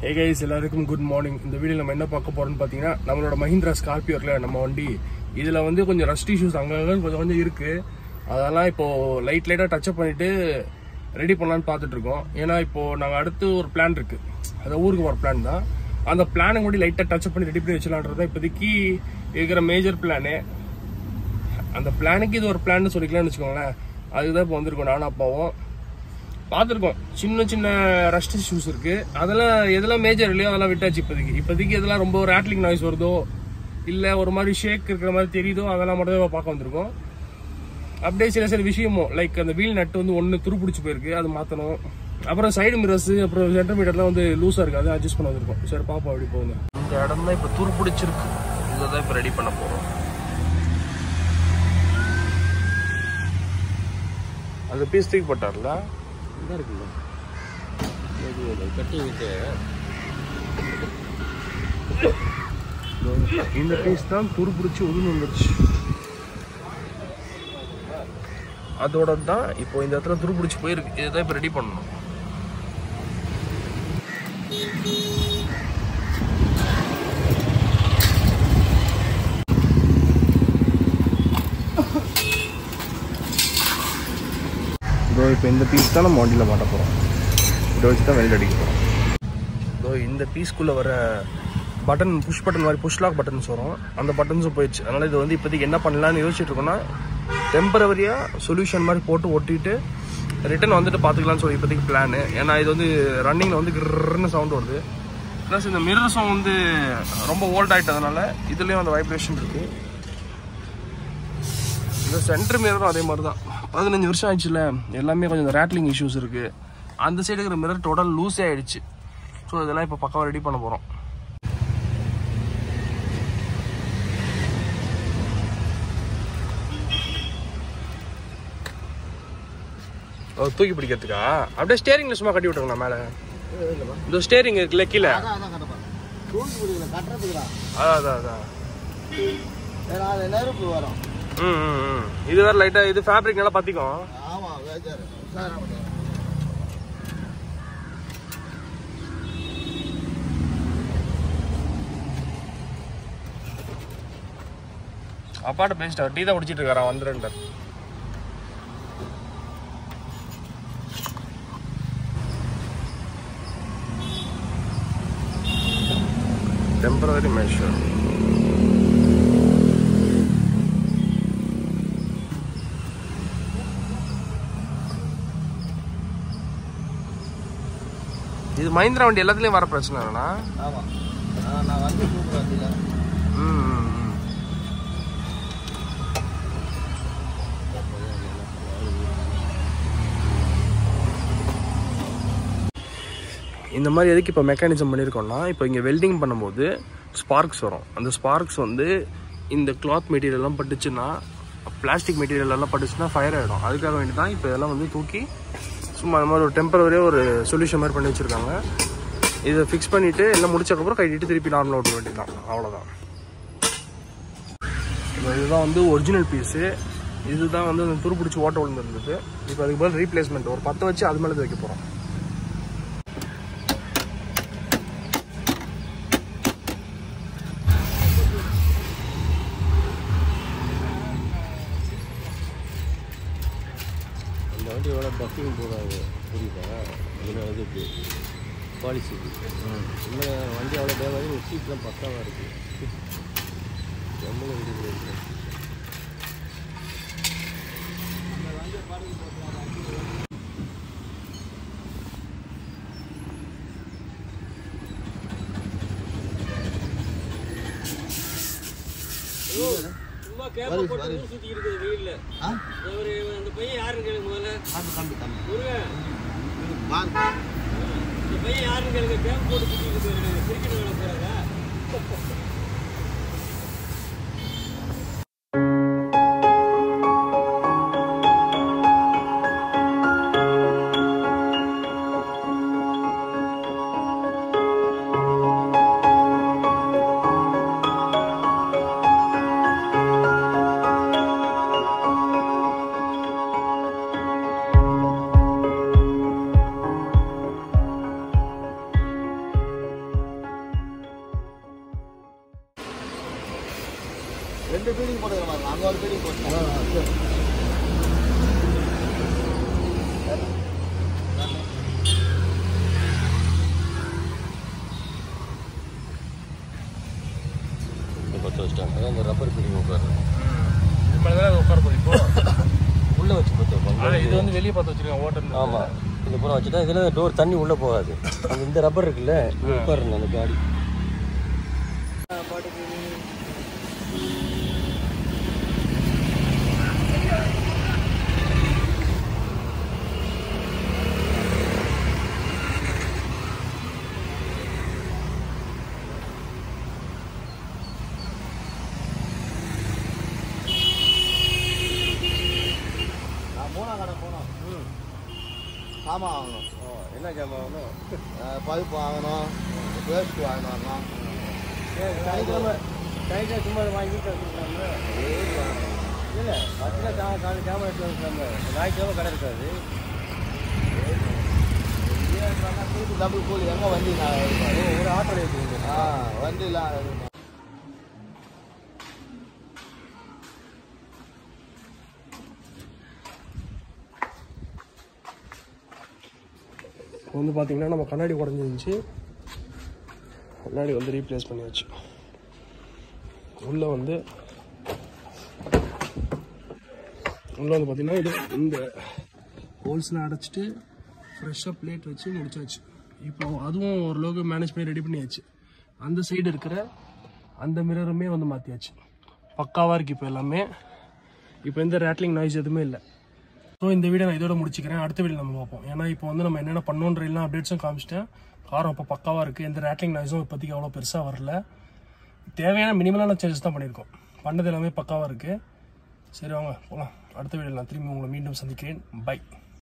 ஹே guys எல்லாருக்கும் good morning இந்த video நம்ம என்ன பார்க்க போறோம்னு பார்த்தீங்கன்னா நம்மளோட மஹிந்திரா ஸ்கார்பியோர்ல நம்ம வண்டி இதுல வந்து கொஞ்சம் ரஸ்ட் இஷ்யூஸ் அங்கங்க கொஞ்சம் கொஞ்சம் இருக்கு அதெல்லாம் இப்போ லைட் லைட்டா டச்சப் பண்ணிட்டு ரெடி பண்ணலாம்னு பார்த்துட்டு இருக்கோம் ஏன்னா இப்போ நாங்கள் அடுத்து ஒரு பிளான் இருக்கு அது ஊருக்கு போகிற பிளான் தான் அந்த பிளானை கூட லைட்டாக டச்சப் பண்ணி ரெடி பண்ணி வச்சலான்றது தான் இப்போதைக்கு இருக்கிற மேஜர் பிளானு அந்த பிளானுக்கு இது ஒரு பிளான் சொல்லிக்கலாம்னு வச்சுக்கோங்களேன் அதுதான் இப்போ வந்திருக்கோம் நானும் அப்பாவும் பார்த்துருக்கோம் சின்ன சின்ன ரஸ்ட் இஷ்யூஸ் இருக்கு அதெல்லாம் எதெல்லாம் மேஜர் இல்லையோ அதெல்லாம் விட்டாச்சு இப்போதைக்கு இப்போதைக்கு எதெல்லாம் ரொம்ப ரேட்லிங் நாய்ஸ் வருதோ இல்லை ஒரு மாதிரி ஷேக் இருக்கிற மாதிரி தெரியுதோ அதெல்லாம் மட்டும் தான் பார்க்க வந்திருக்கோம் அப்படியே சில சில விஷயமும் லைக் அந்த வீல் நட்டு வந்து ஒன்று துருப்பிடிச்சு போயிருக்கு அது மாற்றணும் அப்புறம் சைடு மிரர்ஸ் அப்புறம் சென்டர்மீட்டர்லாம் வந்து லூஸாக இருக்குது அதை அட்ஜஸ்ட் பண்ண வந்திருக்கோம் சரி பாப்பா அப்படி போகுங்க இந்த இடம் தான் இப்போ துருப்பிடிச்சிருக்கு இதை தான் இப்போ ரெடி பண்ண போகிறோம் அந்த பீஸ் தூக்கி போட்டார்ல இதாக இருக்குல்ல இது கட்டி விட்டு இந்த பீஸ் தான் துருப்பிடிச்சு உதுன்னு வந்துருச்சு அதோட தான் இப்போ இந்த இடத்துல துருப்பிடிச்சு போயிருக்கு இதை தான் இப்போ ரெடி பண்ணணும் இதோ இப்போ இந்த பீஸ் தான் நம்ம வண்டியில் மாட்ட போகிறோம் இதை வச்சு தான் வெல்ட் அடிக்க போகிறோம் இதோ இந்த பீஸ்க்குள்ளே வர பட்டன் புஷ் பட்டன் மாதிரி புஷ் லாக் பட்டன்ஸ் வரும் அந்த பட்டன்ஸும் போயிடுச்சு அதனால் இது வந்து இப்போதைக்கு என்ன பண்ணலாம்னு யோசிச்சுட்டு இருக்கோம்னா டெம்பரவரியாக சொல்யூஷன் மாதிரி போட்டு ஒட்டிட்டு ரிட்டன் வந்துட்டு பார்த்துக்கலாம்னு சொல்லி இப்போதைக்கு பிளான் ஏன்னா இது வந்து ரன்னிங்கில் வந்து கிர்ன்னு சவுண்ட் வருது ப்ளஸ் இந்த மிரர்ஸும் வந்து ரொம்ப ஓல்ட் ஆகிட்டதுனால இதுலேயும் அந்த வைப்ரேஷன் இருக்குது இந்த சென்டர் மிரரும் அதே மாதிரி தான் பதினஞ்சு வருஷம் ஆயிடுச்சுல எல்லாமே கொஞ்சம் இந்த ரேட்லிங் இஷ்யூஸ் இருக்குது அந்த சைடு இருக்கிற மிரர் டோட்டல் லூஸே ஆயிடுச்சு ஸோ இதெல்லாம் இப்போ பக்காவாக ரெடி பண்ண போகிறோம் ஓ தூக்கி பிடிக்கிறதுக்கா அப்படியே ஸ்டேரிங்ல சும்மா கட்டி விட்டுருங்களா மேலே இந்த ஸ்டேரிங் இருக்குல்ல கீழே அதான் அதான் கட்டப்பா தூண்டு பிடிக்கல கட்டுறதுக்குடா அதான் அதான் அதான் ஏன்னா அது நெருப்பு வரும் ம் ம், ம் இது வேற லைட்டாக இது ஃபேப்ரிக் நல்லா பற்றிக்கும் ஆமாம் வேஜாரு உஷாரா பண்ணு. அப்பாட்ட பேசிட்டு டீ தான் குடிச்சிட்டு இருக்காரா வந்துடுன்ட்டார் டெம்பரரி மெஷர் இது மஹிந்திரா வண்டி எல்லாத்துலயும் வர பிரச்சனை இல்லைண்ணா ஆமாம் ஆ, நான் வந்து சூப்பர் வண்டியில் ம், ம், ம். இந்த மாதிரி எதுக்கு இப்போ மெக்கானிசம் பண்ணியிருக்கோம்னா இப்போ இங்கே வெல்டிங் பண்ணும்போது ஸ்பார்க்ஸ் வரும் அந்த ஸ்பார்க்ஸ் வந்து இந்த கிளாத் மெட்டீரியல்லாம் பட்டுச்சுன்னா பிளாஸ்டிக் மெட்டீரியல் எல்லாம் பட்டுச்சுன்னா ஃபயர் ஆகிடும் அதுக்காக வேண்டி தான் இப்போ இதெல்லாம் வந்து தூக்கி சும்மா அந்த மாதிரி ஒரு டெம்பரவரியாக ஒரு சொல்யூஷன் மாதிரி பண்ணி வச்சுருக்காங்க இதை ஃபிக்ஸ் பண்ணிவிட்டு எல்லாம் முடிச்சக்கப்புறம் கட்டிட்டு திருப்பி நார்மலாக விட்டு வேண்டியதான் அவ்வளோதான் இப்போ இதுதான் வந்து ஒரிஜினல் பீஸு இதுதான் வந்து அந்த துருப்பிடிச்சி ஓட்ட விழுந்துருந்தது இப்போ அதுக்கு பதில் ரீப்ளேஸ்மெண்ட் ஒரு பத்து வச்சு அது மேலே வைக்க போகிறோம் அந்த வண்டி எவ்வளோ பக்கிங் போடாது புரியுதா அதனால இது இப்படி பாலிசி இல்லை வண்டி அவ்வளோ டேவாகி சீட்லாம் பக்காவாக இருக்குது எவ்வளோ வண்டி சும்மா கேப்ப போட்டு ஊர் சுத்தி இருக்குது வெயில்ல ஆ ஒரு அந்த பையன் யாருன்னு கேளுங்க முதல்ல கண்டு கண்டு கண்டு முருகன் வாங்க இந்த பையன் யாருன்னு கேளுங்க கேப் போட்டு சுத்தி இருக்குது கிரிக்கெட் விளையாட போறாங்க ரெண்டு பீடிங் போட்டுக்கிற மாதிரி அங்கே ஒரு பீடிங் போட்டு பத்து வச்சிட்டாங்க அதான் இந்த ரப்பர் பிடிங்க உட்காரு இது மேலே தான் உட்கார போகுது இப்போ உள்ளே வச்சு பார்த்து ஆனா இது வந்து வெளியே பார்த்து வச்சிருக்கேன் ஓட்டர் ஆமாம் இது பூரா வச்சுட்டா இதில் டோர் தண்ணி உள்ளே போகாது அந்த இந்த ரப்பர் இருக்குல்ல இது உட்காருங்க அந்த காடி நான் மூணாம் கடை போனோம் சாமான் வாங்கணும் என்ன ஜாமான் வாங்கணும் அஹ் பருப்பு வாங்கணும் பேஸ்ட் வாங்கணும் சனிக்கிழமை சனிக்கிழமை சும்மா வாங்கிட்டு வச்சுருக்காங்க இல்லை பஸ்ஸில் ஜா காலை ஜாமான் எடுத்து வந்துருக்காங்க ஞாயிற்றுக்கிழமை கடை இருக்காது டபுள் கூலி எங்கே வண்டி நான் ஒரு ஆட்டோ எடுத்துக்கிட்டு ஆ வண்டிலாம் இப்போ வந்து பார்த்தீங்கன்னா நம்ம கண்ணாடி உடஞ்சிருந்துச்சு கண்ணாடி வந்து ரீப்ளேஸ் பண்ணியாச்சு உள்ளே வந்து உள்ளே வந்து பார்த்தீங்கன்னா இது இந்த ஹோல்ஸ்லாம் அடைச்சிட்டு ஃப்ரெஷ்ஷாக பிளேட் வச்சு முடிச்சாச்சு இப்போ அதுவும் ஓரளவுக்கு மேனேஜ் பண்ணி ரெடி பண்ணியாச்சு அந்த சைடு இருக்கிற அந்த மிரருமே வந்து மாற்றியாச்சு பக்காவாக இருக்குது இப்போ எல்லாமே இப்போ எந்த ரேட்லிங் நாய்ஸ் எதுவுமே இல்லை ஸோ இந்த வீடியோ நான் இதோட முடிச்சுக்கிறேன் அடுத்த வீடியோ நம்ம பார்ப்போம் ஏன்னா இப்போ வந்து நம்ம என்னென்ன பண்ணோன்ற எல்லாம் அப்டேட்ஸும் காமிச்சிட்டேன் காரம் இப்போ பக்காவாக இருக்குது எந்த ரேட்லிங் நாய்ஸும் இப்போதைக்கு அவ்வளோ பெருசாக வரல தேவையான மினிமலான சேஞ்சஸ் தான் பண்ணியிருக்கோம் பண்ணது எல்லாமே பக்காவாக இருக்குது சரி வாங்க போகலாம் அடுத்த வீடியோ நான் திரும்பி உங்களை மீண்டும் சந்திக்கிறேன் பை